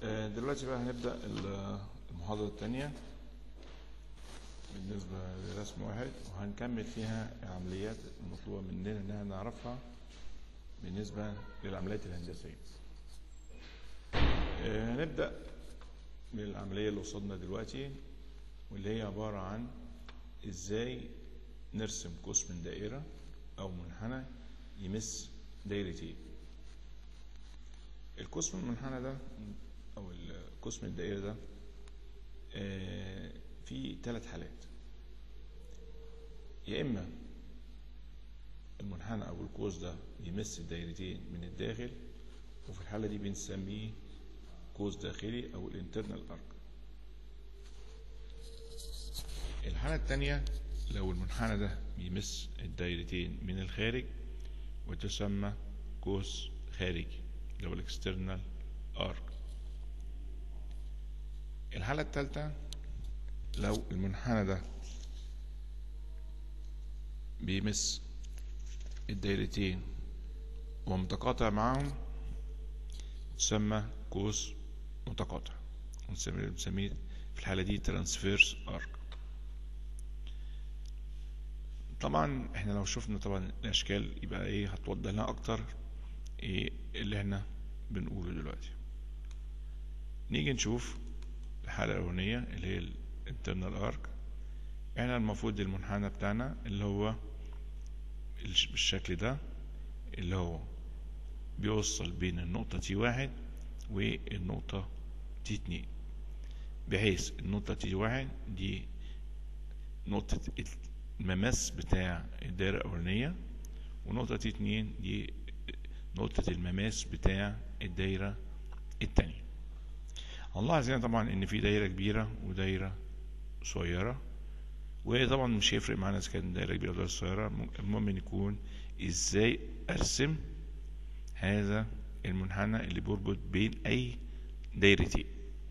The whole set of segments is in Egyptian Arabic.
آه، دلوقتي بقى هنبدأ ال- المحاضرة التانية بالنسبة لرسم واحد وهنكمل فيها العمليات المطلوبة مننا إنها نعرفها بالنسبة للعمليات الهندسية. آه، هنبدأ من العملية اللي وصلنا دلوقتي واللي هي عبارة عن إزاي نرسم قوس من دائرة أو منحنى يمس دايرتين. القوس من المنحنى ده او القوس من الدائره ده آه، في ثلاث حالات يا اما المنحنى او القوس ده بيمس الدايرتين من الداخل وفي الحاله دي بنسميه قوس داخلي او الانترنال ارك الحاله الثانيه لو المنحنى ده بيمس الدايرتين من الخارج وتسمى قوس خارجي اللي هو الاكسترنال ارك الحالة الثالثة لو المنحنى ده بيمس الدايرتين ومتقاطع معاهم تسمى قوس متقاطع ونسميه بنسميه في الحالة دي ترانسفيرس ارك طبعا احنا لو شفنا طبعا الاشكال يبقى ايه هتوضح لنا اكتر ايه اللي احنا بنقوله دلوقتي نيجي نشوف الحالة الأولانية اللي هي الانترنال ارك احنا المفروض المنحنى بتاعنا اللي هو الش- بالشكل ده اللي هو بيوصل بين النقطة تي واحد والنقطة تي اتنين بحيث النقطة تي واحد دي نقطة المماس بتاع الدائرة الأولانية ونقطة تي اتنين دي نقطة المماس بتاع الدايرة التانية هنلاحظ هنا طبعا ان في دايرة كبيرة ودايرة صغيرة وطبعا مش هيفرق معانا اذا كانت دايرة كبيرة ولا دايرة صغيرة المهم إن يكون ازاي ارسم هذا المنحنى اللي بيربط بين اي دايرتين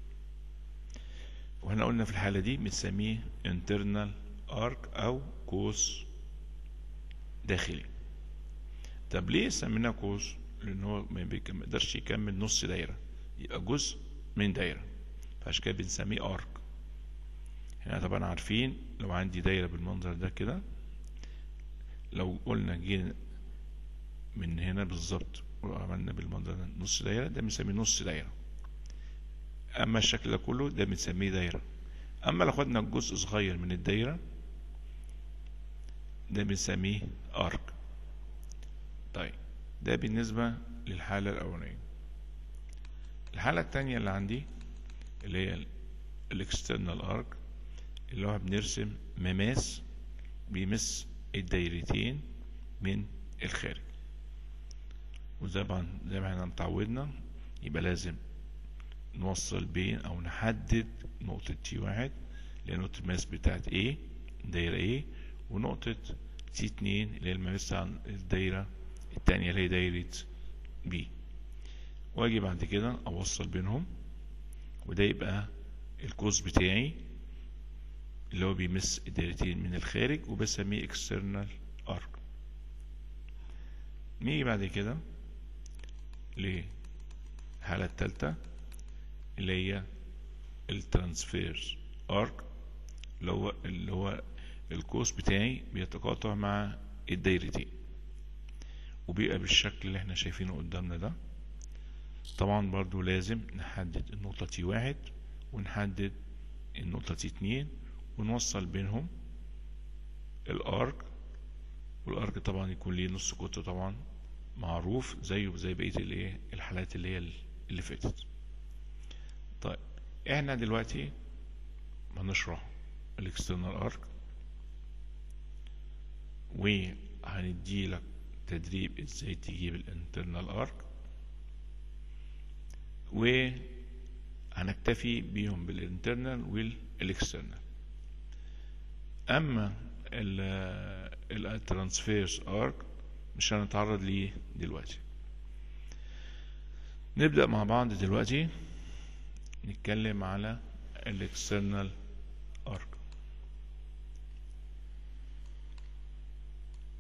واحنا قلنا في الحالة دي بنسميه internal arc او قوس داخلي طب ليه سميناه قوس لان هو ما بيكم- ما يقدرش يكمل نص دايره يبقى جزء من دايره فعشان كده بنسميه ارك احنا طبعا عارفين لو عندي دايره بالمنظر ده كده لو قلنا جينا من هنا بالظبط وعملنا بالمنظر ده نص دايره ده بنسميه نص دايره اما الشكل ده كله ده بنسميه دايره اما لو خدنا جزء صغير من الدايره ده بنسميه ارك طيب ده بالنسبة للحالة الأولانية الحالة التانية اللي عندي اللي هي الاكسترنال ارك اللي هو بنرسم مماس بيمس الدايرتين من الخارج وطبعا زي ما احنا متعودنا يبقى لازم نوصل بين او نحدد نقطة تي واحد اللي هي نقطة الماس بتاعت A دايرة A ونقطة تي اتنين اللي هي الماس عن الدايرة التانية اللي هي دايرة B واجي بعد كده اوصل بينهم وده يبقى القوس بتاعي اللي هو بيمس الدايرتين من الخارج وبسميه external arc نيجي بعد كده للحالة التالتة اللي هي الترانسفيرز ارك اللي هو اللي هو القوس بتاعي بيتقاطع مع الدايرتين وبيبقى بالشكل اللي احنا شايفينه قدامنا ده طبعا برضو لازم نحدد النقطة تي واحد ونحدد النقطة تي اتنين ونوصل بينهم الارك والارك طبعا يكون ليه نص قطر طبعا معروف زيه زي بقية الايه الحالات اللي هي اللي فاتت طيب احنا دلوقتي هنشرح الاكسترنال ارك وهنديلك تدريب ازاي تجيب الانترنال ارك وهنكتفي بيهم بالانترنال والاكسترنال اما الترانسفيرس ارك مش هنتعرض ليه دلوقتي نبدأ مع بعض دلوقتي نتكلم على الاكسترنال ارك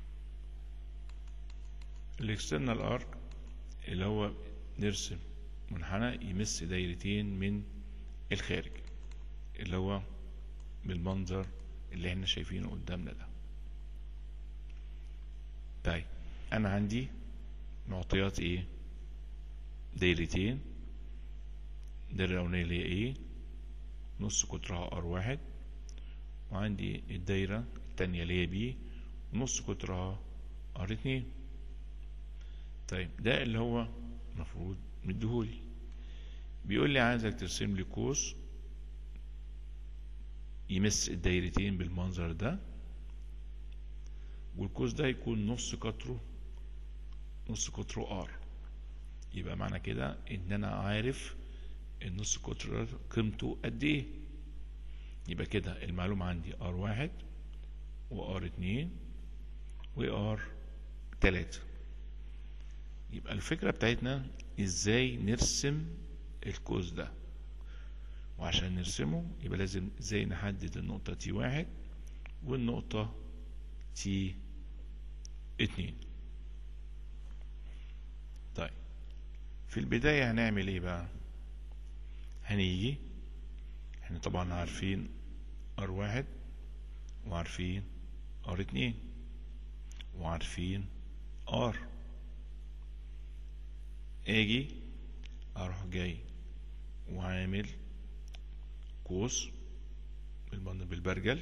الاكسترنال ارك اللي هو نرسم منحنى يمس دايرتين من الخارج اللي هو بالمنظر اللي احنا شايفينه قدامنا ده طيب انا عندي معطيات ايه دايرتين الدايرة الأولانية اللي هي ايه نص قطرها ار واحد وعندي الدايرة التانية اللي هي بي نص قطرها ار اتنين طيب ده اللي هو المفروض مديهولي بيقول لي عايزك ترسم لي قوس يمس الدايرتين بالمنظر ده والقوس ده يكون نص قطره نص قطره ار يبقى معنى كده ان انا عارف النص قطر قيمته قد ايه يبقى كده المعلومة عندي ار واحد وار اتنين وار تلاتة يبقى الفكرة بتاعتنا ازاي نرسم القوس ده وعشان نرسمه يبقى لازم ازاي نحدد النقطة تي واحد والنقطة تي اتنين طيب في البداية هنعمل ايه بقى هنيجي احنا طبعا عارفين ار واحد وعارفين ار اتنين وعارفين ار اجي اروح جاي وعامل قوس بالبند بالبرجل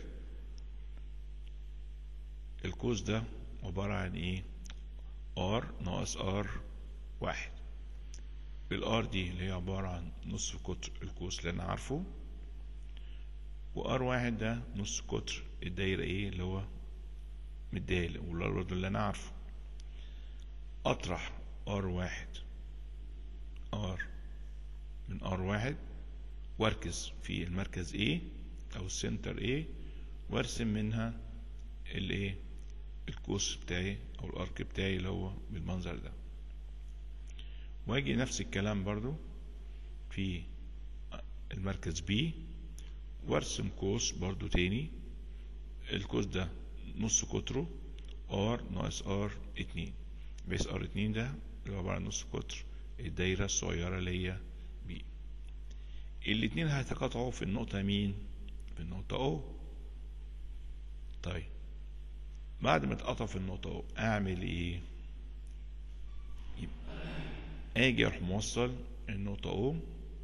القوس ده عبارة عن ايه ار ناقص ار واحد الار دي اللي هي عبارة عن نص قطر القوس اللي انا عارفه وار واحد ده نص قطر الدايرة ايه اللي هو مديالي والارض اللي انا عارفه اطرح ار واحد ار من ار واحد واركز في المركز A او السنتر A وارسم منها الايه القوس بتاعي او الارك بتاعي اللي هو بالمنظر ده واجي نفس الكلام برضو في المركز B وارسم قوس برضو تاني القوس ده نص قطره R ناقص R اتنين بس R اتنين ده اللي هو عبارة عن نص قطر الدايرة الصغيرة اللي هي B الاتنين هيتقاطعوا في النقطة مين؟ في النقطة O طيب بعد ما اتقطعوا في النقطة O أعمل إيه؟ يبقى أجي أروح موصل النقطة O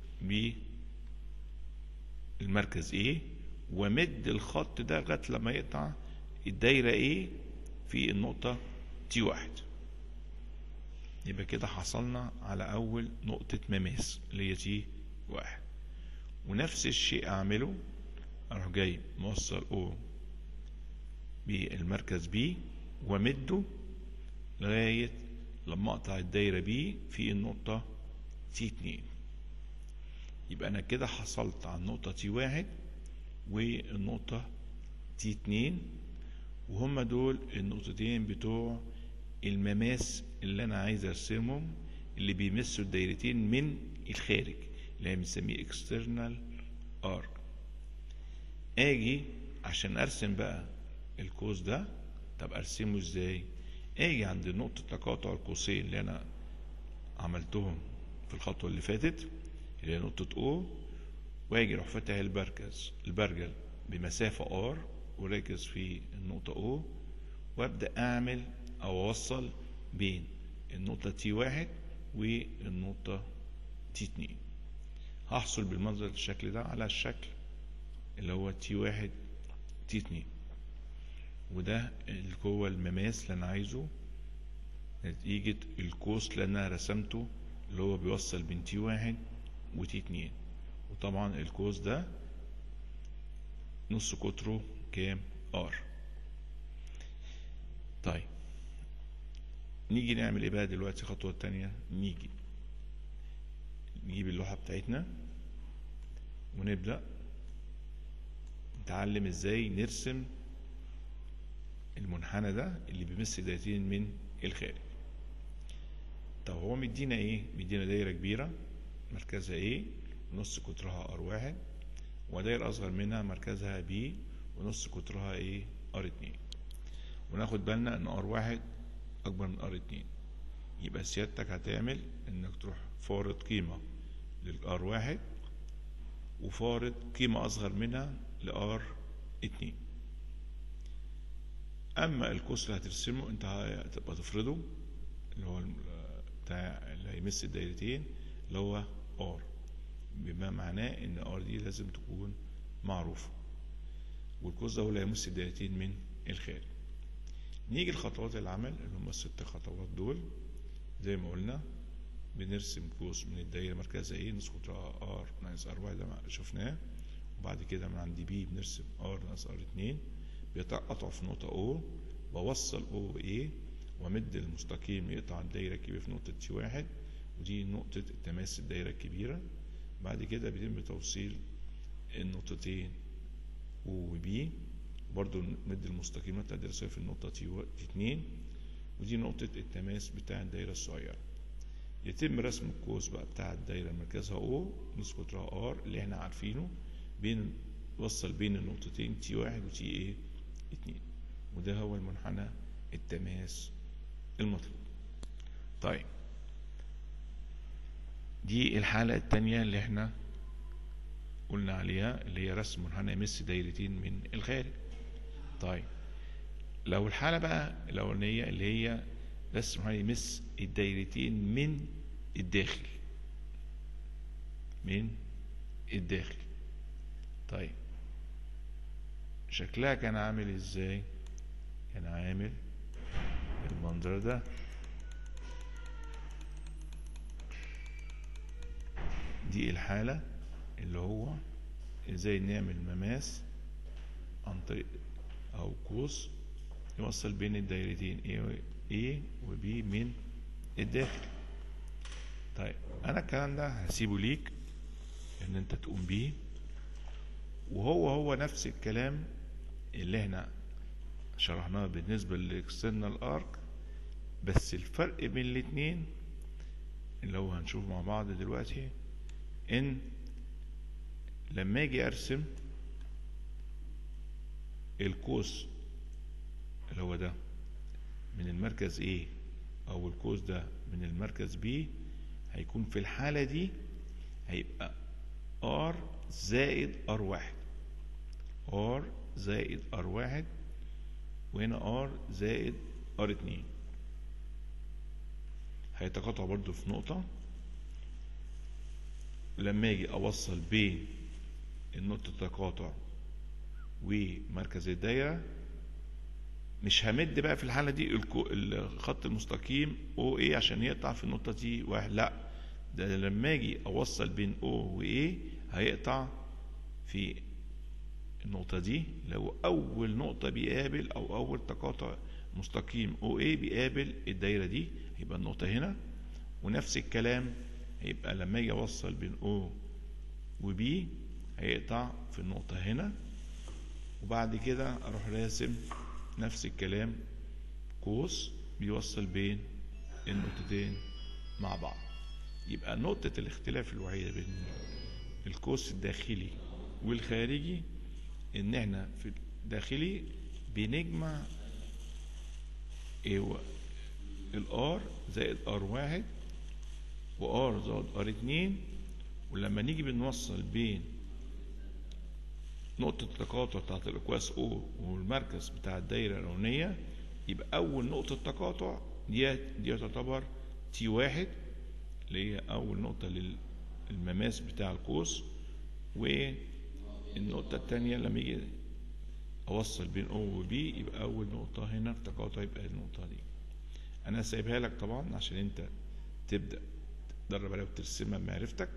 بالمركز A ومد الخط ده لغاية لما يقطع الدايرة A في النقطة T واحد يبقى كده حصلنا على أول نقطة مماس اللي هي تي واحد ونفس الشيء أعمله أروح جاي موصل O بالمركز B ومده لغاية لما أقطع الدايرة B في النقطة T اتنين يبقى أنا كده حصلت على النقطة T واحد والنقطة T اتنين وهما دول النقطتين بتوع المماس اللي انا عايز ارسمهم اللي بيمسوا الدايرتين من الخارج اللي بنسميه external arc اجي عشان ارسم بقى القوس ده طب ارسمه ازاي اجي عند نقطة تقاطع القوسين اللي انا عملتهم في الخطوة اللي فاتت اللي هي نقطة O واجي اروح فاتح البركز البرجل بمسافة R وراكز في النقطة O وابدأ اعمل او اوصل بين النقطة تي واحد والنقطة تي اتنين هحصل بالمنظر الشكل ده على الشكل اللي هو تي واحد تي اتنين وده اللي هو المماس اللي انا عايزه نتيجة القوس اللي انا رسمته اللي هو بيوصل بين تي واحد وتي اتنين وطبعا القوس ده نص قطره كام ار طيب نيجي نعمل ايه بقى دلوقتي الخطوة التانية نيجي نجيب اللوحة بتاعتنا ونبدأ نتعلم ازاي نرسم المنحنى ده اللي بيمس دايرتين من الخارج طب هو مدينا ايه مدينا دايرة كبيرة مركزها ايه نص قطرها ار واحد ودايرة اصغر منها مركزها بي ونص قطرها ايه ار اتنين وناخد بالنا ان ار واحد اكبر من ار اتنين يبقى سيادتك هتعمل انك تروح فارض قيمة للار واحد وفارض قيمة أصغر منها لار اتنين أما القوس اللي هترسمه أنت هتبقى تفرضه اللي هو بتاع اللي هيمس الدايرتين اللي هو ار بما معناه ان ار دي لازم تكون معروفة والقوس ده هو اللي هيمس الدايرتين من الخارج نيجي لخطوات العمل اللي هم الست خطوات دول زي ما قلنا بنرسم قوس من الدايرة مركزها ايه نسقط ار ناقص ار واحد ده ما شفناه وبعد كده من عند بي بنرسم ار ناقص ار اتنين بيتقطعوا في نقطة او بوصل او ايه وامد المستقيم يقطع الدايرة الكبيرة في نقطة تي واحد ودي نقطة التماس الدايرة الكبيرة بعد كده بيتم توصيل النقطتين O و B برضو نمد المستقيم بتاع الدايرة الصغيرة في النقطة تي اتنين ودي نقطة التماس بتاع الدايرة الصغيرة يتم رسم القوس بقى بتاع الدايرة مركزها O نسقط قطرها R اللي احنا عارفينه بين وصل بين النقطتين تي واحد وتي ايه اتنين وده هو المنحنى التماس المطلوب طيب دي الحالة التانية اللي احنا قلنا عليها اللي هي رسم منحنى يمس دايرتين من الخارج طيب لو الحالة بقى الأولانية اللي هي رسم منحنى يمس الدايرتين من الداخل من الداخل طيب شكلها كان عامل ازاي كان عامل المنظر ده دي الحالة اللي هو ازاي نعمل مماس عن طريق او قوس يوصل بين الدايرتين A و B من الداخل طيب انا الكلام ده هسيبه ليك ان انت تقوم بيه وهو هو نفس الكلام اللي احنا شرحناه بالنسبة للاكسترنال ارك بس الفرق بين الاتنين اللي هو هنشوف مع بعض دلوقتي ان لما اجي ارسم القوس اللي هو ده من المركز A او القوس ده من المركز B هيكون في الحالة دي هيبقى R زائد R واحد R زائد R واحد وهنا R زائد R اتنين هيتقاطع برضو في نقطة لما اجي اوصل بين النقطة التقاطع ومركز الدايرة مش همد بقى في الحالة دي الخط المستقيم او ايه عشان يقطع في النقطة دي واحد لا ده لما اجي اوصل بين او وايه هيقطع في النقطة دي لو أول نقطة بيقابل أو أول تقاطع مستقيم او ايه بيقابل الدايرة دي يبقى النقطة هنا ونفس الكلام هيبقى لما اجي اوصل بين O و B هيقطع في النقطة هنا وبعد كده اروح راسم نفس الكلام قوس بيوصل بين النقطتين مع بعض يبقى نقطة الاختلاف الوحيدة بين القوس الداخلي والخارجي ان احنا في الداخلي بنجمع ايه الار زائد ار واحد وار زائد ار اتنين ولما نيجي بنوصل بين نقطة التقاطع بتاعت الأكواس O والمركز بتاع الدايرة الأولانية يبقى أول نقطة تقاطع دي دي تعتبر تي واحد اللي هي أول نقطة للمماس بتاع القوس والنقطة التانية لما يجي أوصل بين O و B يبقى أول نقطة هنا في تقاطع يبقى النقطة دي أنا سايبها لك طبعا عشان أنت تبدأ تدرب عليها وترسمها بمعرفتك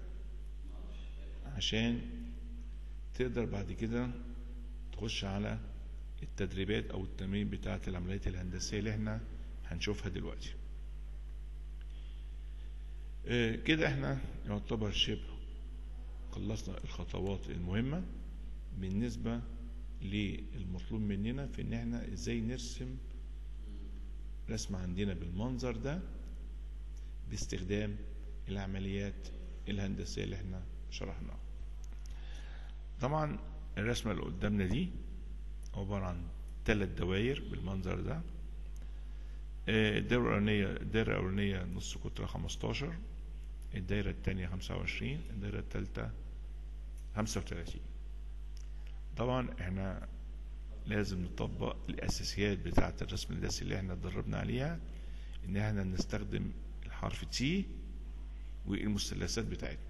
عشان تقدر بعد كده تخش على التدريبات او التمرين بتاعه العمليات الهندسيه اللي احنا هنشوفها دلوقتي اه كده احنا يعتبر شبه خلصنا الخطوات المهمه بالنسبه للمطلوب مننا في ان احنا ازاي نرسم رسمه عندنا بالمنظر ده باستخدام العمليات الهندسيه اللي احنا شرحناها طبعا الرسمة اللي قدامنا دي عبارة عن ثلاث دواير بالمنظر ده الدائرة الأولانية الدائرة الأولانية نص قطرها 15 الدايرة التانية خمسة وعشرين الدايرة التالتة خمسة وتلاتين طبعا احنا لازم نطبق الاساسيات بتاعة الرسم الهندسي اللي احنا اتدربنا عليها ان احنا نستخدم الحرف تي والمثلثات بتاعتنا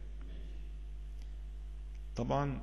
طبعا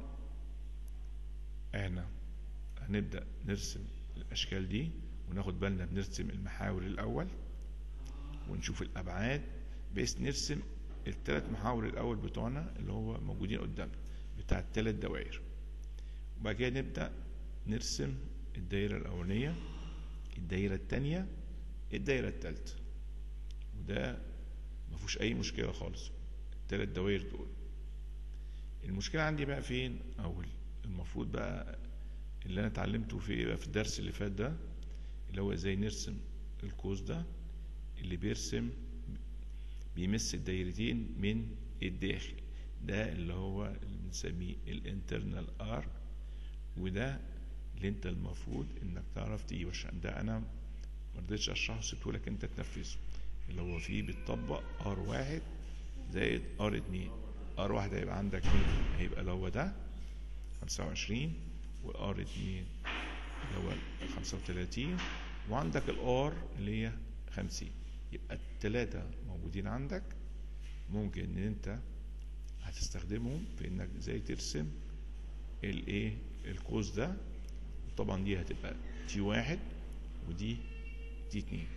احنا هنبدأ نرسم الاشكال دي وناخد بالنا بنرسم المحاور الاول ونشوف الابعاد بحيث نرسم الثلاث محاور الاول بتوعنا اللي هو موجودين قدامنا بتاع الثلاث دوائر وبعد كده نبدا نرسم الدايره الاولانيه الدايره الثانيه الدايره الثالثه وده ما فيهوش اي مشكله خالص الثلاث دوائر دول المشكله عندي بقى فين او المفروض بقى اللي انا اتعلمته في بقى في الدرس اللي فات ده اللي هو ازاي نرسم القوس ده اللي بيرسم بيمس الدايرتين من الداخل ده اللي هو اللي بنسميه الانترنال ارك وده اللي انت المفروض انك تعرف تجيبه عشان ده انا ما رضيتش اشرحه سبته لك انت تنفذه اللي هو فيه بتطبق ار واحد زائد ار اتنين ار واحد هيبقى عندك مين هيبقى اللي هو ده خمسة وعشرين والار اتنين اللي هو خمسة وتلاتين وعندك الار اللي هي خمسين يبقى التلاتة موجودين عندك ممكن ان انت هتستخدمهم في انك ازاي ترسم الايه القوس ده طبعا دي هتبقى تي واحد ودي تي اتنين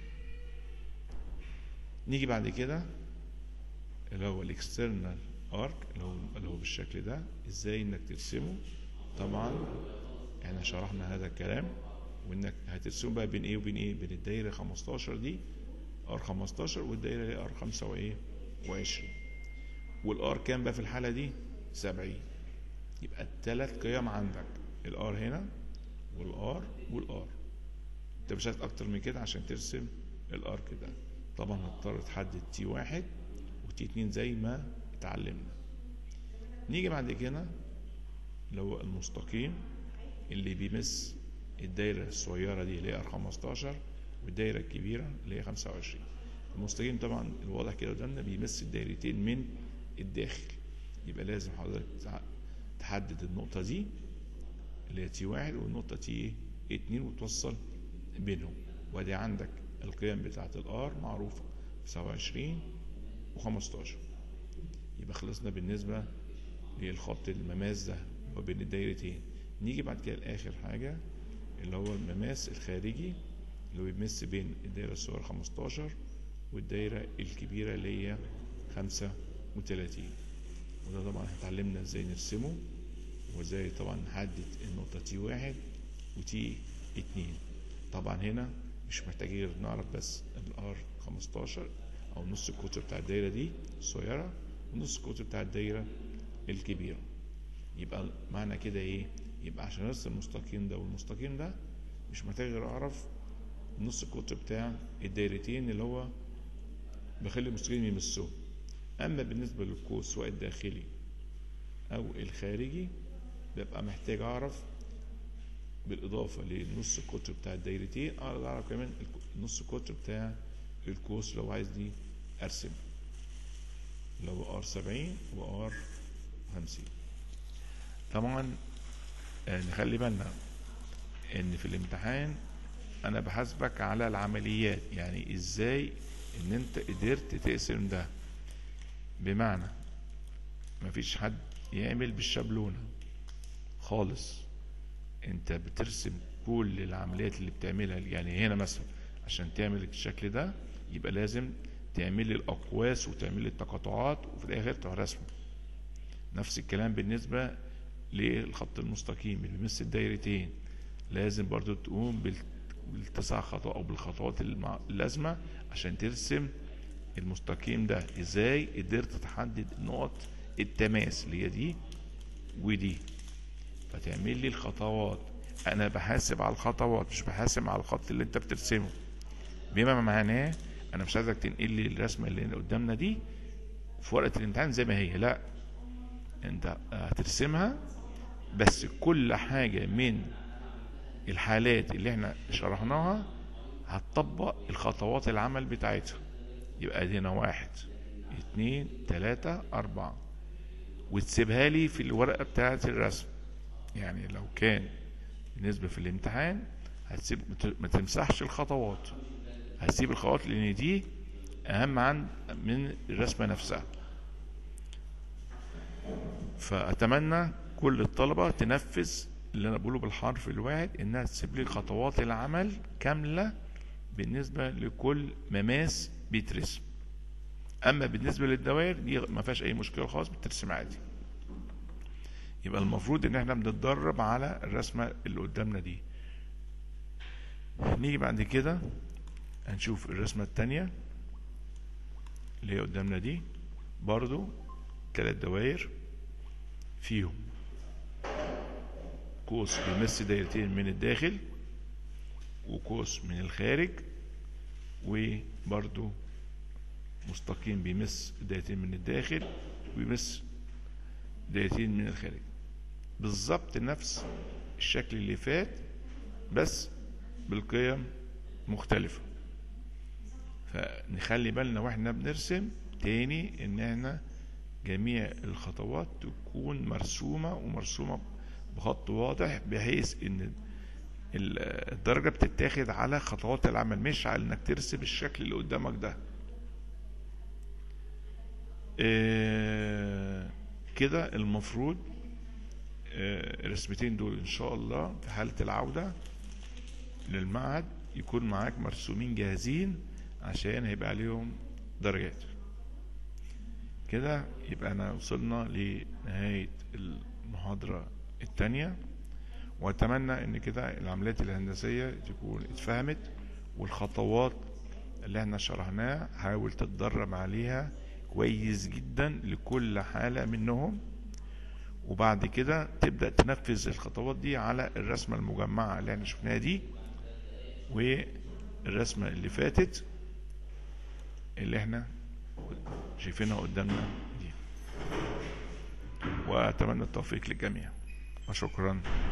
نيجي بعد كده اللي هو الاكسترنال ارك اللي هو اللي هو بالشكل ده ازاي انك ترسمه طبعا احنا شرحنا هذا الكلام وانك هترسمه بقى بين ايه وبين ايه بين الدايره 15 دي ار 15 والدايره اللي ار 5 وايه و20 والار كام بقى في الحاله دي 70 يبقى الثلاث قيم عندك الار هنا والار والار انت مش عايز اكتر من كده عشان ترسم الارك ده طبعا هتضطر تحدد تي واحد وتي اتنين زي ما اتعلمنا نيجي بعد كده اللي هو المستقيم اللي بيمس الدايرة الصغيرة دي اللي هي ار 15 والدايرة الكبيرة اللي هي 25 المستقيم طبعا الواضح كده قدامنا بيمس الدايرتين من الداخل يبقى لازم حضرتك تحدد النقطة دي اللي هي تي واحد والنقطة تي اتنين وتوصل بينهم وادي عندك القيم بتاعت الار معروفة 27 و15 يبقى خلصنا بالنسبة للخط المماس ده هو بين الدايرتين نيجي بعد كده لآخر حاجة اللي هو المماس الخارجي اللي هو بيمس بين الدايرة الصغيرة 15 والدايرة الكبيرة اللي هي 35 وده طبعا اتعلمنا ازاي نرسمه وازاي طبعا نحدد النقطة تي واحد وتي اتنين طبعا هنا مش محتاجين غير نعرف بس الار 15 او نص القطر بتاع الدايرة دي الصغيرة ونص القطر بتاع الدايرة الكبيرة يبقى معنى كده ايه يبقى عشان ارسم المستقيم ده والمستقيم ده مش محتاج غير اعرف نص القطر بتاع الدايرتين اللي هو بخلي المستقيم يمسهم اما بالنسبه للقوس سواء الداخلي او الخارجي ببقى محتاج اعرف بالاضافه لنص القطر بتاع الدايرتين اقدر اعرف كمان نص القطر بتاع القوس لو عايز دي ارسم لو ار 70 وار 50 طبعا نخلي بالنا ان في الامتحان انا بحاسبك على العمليات يعني ازاي ان انت قدرت تقسم ده بمعنى مفيش حد يعمل بالشابلونة خالص انت بترسم كل العمليات اللي بتعملها يعني هنا مثلا عشان تعمل الشكل ده يبقى لازم تعمل لي الاقواس وتعمل لي التقاطعات وفي الاخر تروح رسمه نفس الكلام بالنسبه للخط المستقيم اللي بيمس الدايرتين لازم برضو تقوم بالتسع خطوات او بالخطوات اللازمه عشان ترسم المستقيم ده ازاي قدرت تحدد نقط التماس اللي هي دي ودي فتعمل لي الخطوات انا بحاسب على الخطوات مش بحاسب على الخط اللي انت بترسمه بما معناه انا مش عايزك تنقل لي الرسمه اللي قدامنا دي في ورقه الامتحان زي ما هي لا انت هترسمها بس كل حاجه من الحالات اللي احنا شرحناها هتطبق الخطوات العمل بتاعتها يبقى ادينا واحد اتنين تلاتة اربعة وتسيبها لي في الورقة بتاعة الرسم يعني لو كان بالنسبة في الامتحان هتسيب ما تمسحش الخطوات هتسيب الخطوات لان دي اهم عن من الرسمة نفسها فاتمنى كل الطلبة تنفذ اللي انا بقوله بالحرف الواحد انها تسيب لي خطوات العمل كاملة بالنسبة لكل مماس بيترسم اما بالنسبة للدوائر دي ما فيهاش اي مشكلة خالص بترسم عادي يبقى المفروض ان احنا بنتدرب على الرسمة اللي قدامنا دي نيجي بعد كده هنشوف الرسمة التانية اللي هي قدامنا دي برضو ثلاث دوائر فيهم قوس بيمس دايرتين من الداخل وقوس من الخارج وبرضو مستقيم بيمس دايرتين من الداخل وبيمس دايرتين من الخارج بالظبط نفس الشكل اللي فات بس بالقيم مختلفة فنخلي بالنا واحنا بنرسم تاني ان احنا جميع الخطوات تكون مرسومة ومرسومة بخط واضح بحيث ان الدرجة بتتاخد على خطوات العمل مش على انك ترسم الشكل اللي قدامك ده اه كده المفروض اه الرسمتين دول ان شاء الله في حالة العودة للمعهد يكون معاك مرسومين جاهزين عشان هيبقى عليهم درجات كده يبقى انا وصلنا لنهاية المحاضرة التانية واتمنى ان كده العمليات الهندسية تكون اتفهمت والخطوات اللي احنا شرحناها حاول تتدرب عليها كويس جدا لكل حالة منهم وبعد كده تبدأ تنفذ الخطوات دي على الرسمة المجمعة اللي احنا شفناها دي والرسمة اللي فاتت اللي احنا شايفينها قدامنا دي واتمنى التوفيق للجميع وشكرا